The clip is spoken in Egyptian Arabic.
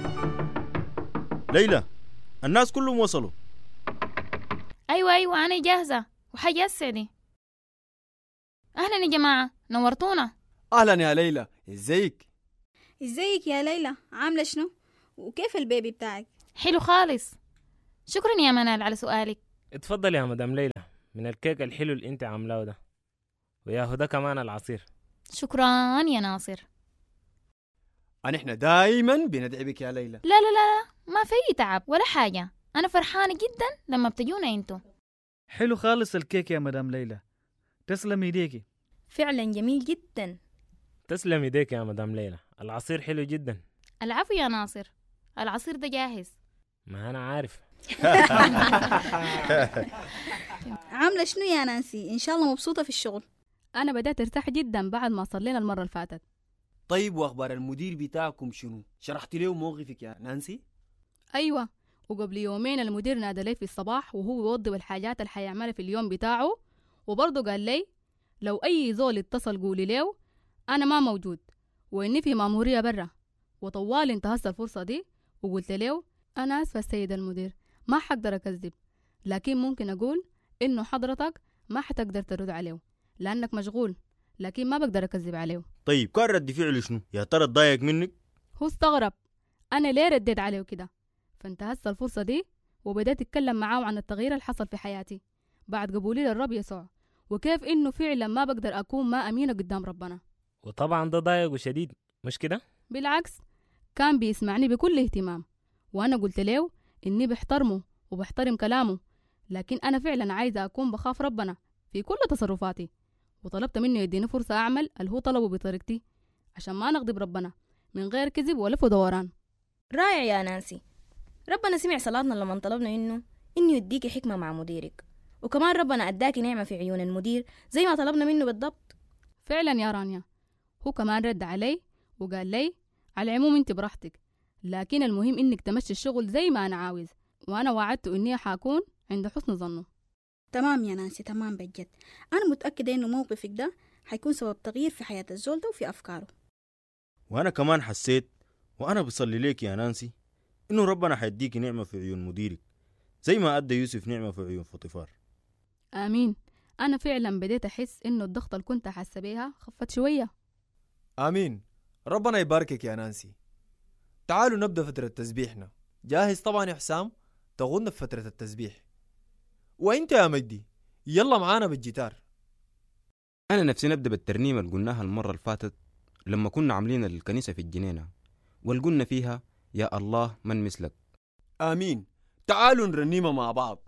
ليلى الناس كلهم وصلوا أيوة أيوة أنا جاهزة وحاجة السعدي أهلا يا جماعة نورتونا اهلا يا ليلى ازيك ازيك يا ليلى عاملة شنو؟ وكيف البيبي بتاعك؟ حلو خالص شكرا يا منال على سؤالك اتفضل يا مدام ليلى من الكيك الحلو اللي انت عاملاه ده ويا هدى كمان العصير شكرا يا ناصر أن احنا دايما بندعي بك يا ليلى لا لا لا لا ما في تعب ولا حاجة أنا فرحانة جدا لما بتجونا انتو حلو خالص الكيك يا مدام ليلى تسلم ايديكي فعلا جميل جدا تسلم ايديك يا مدام ليلى العصير حلو جدا العفو يا ناصر العصير ده جاهز ما انا عارف عاملة شنو يا نانسي؟ إن شاء الله مبسوطة في الشغل أنا بدأت أرتاح جدا بعد ما صلينا المرة اللي فاتت طيب واخبار المدير بتاعكم شنو شرحت له موقفك يا نانسي أيوة وقبل يومين المدير نادى لي في الصباح وهو يوضب الحاجات اللي حيعملها في اليوم بتاعه وبرضه قال لي لو أي زول اتصل قولي له أنا ما موجود وإني في مأمورية برا وطوال انتهزت الفرصة دي وقلت له أنا آسفة السيد المدير ما حقدر أكذب لكن ممكن أقول إنه حضرتك ما حتقدر ترد عليه لأنك مشغول لكن ما بقدر أكذب عليه طيب كان رد فعله شنو يا ترى اتضايق منك هو استغرب أنا ليه رديت عليه كده فانتهزت الفرصة دي وبدأت أتكلم معاه عن التغيير اللي حصل في حياتي بعد قبولي للرب يسوع وكيف إنه فعلا ما بقدر أكون ما أمينة قدام ربنا وطبعا ده ضايق وشديد مش كده بالعكس كان بيسمعني بكل اهتمام وأنا قلت له إني بحترمه وبحترم كلامه لكن أنا فعلا عايزة أكون بخاف ربنا في كل تصرفاتي وطلبت منه يديني فرصة أعمل اللي هو طلبه بطريقتي عشان ما نغضب ربنا من غير كذب ولا دوران رائع يا نانسي ربنا سمع صلاتنا لما طلبنا إنه إنه يديكي حكمة مع مديرك وكمان ربنا أداكي نعمة في عيون المدير زي ما طلبنا منه بالضبط فعلا يا رانيا هو كمان رد علي وقال لي على العموم انت براحتك لكن المهم انك تمشي الشغل زي ما انا عاوز وانا وعدته اني حاكون عند حسن ظنه تمام يا نانسي تمام بجد أنا متأكدة إنه موقفك ده حيكون سبب تغيير في حياة الزول ده وفي أفكاره وانا كمان حسيت وانا بصلي ليك يا نانسي انه ربنا حيديك نعمه في عيون مديرك زي ما ادى يوسف نعمه في عيون فطيفار امين انا فعلا بديت احس انه الضغط اللي كنت حاسه بيها خفت شويه امين ربنا يباركك يا نانسي تعالوا نبدا فتره تسبيحنا جاهز طبعا يا حسام تغن في فتره التسبيح وانت يا مجدي يلا معانا بالجيتار أنا نفسي نبدأ بالترنيمة اللي قلناها المرة اللي فاتت لما كنا عاملين الكنيسة في الجنينة واللي قلنا فيها يا الله من مثلك امين تعالوا نرنمها مع بعض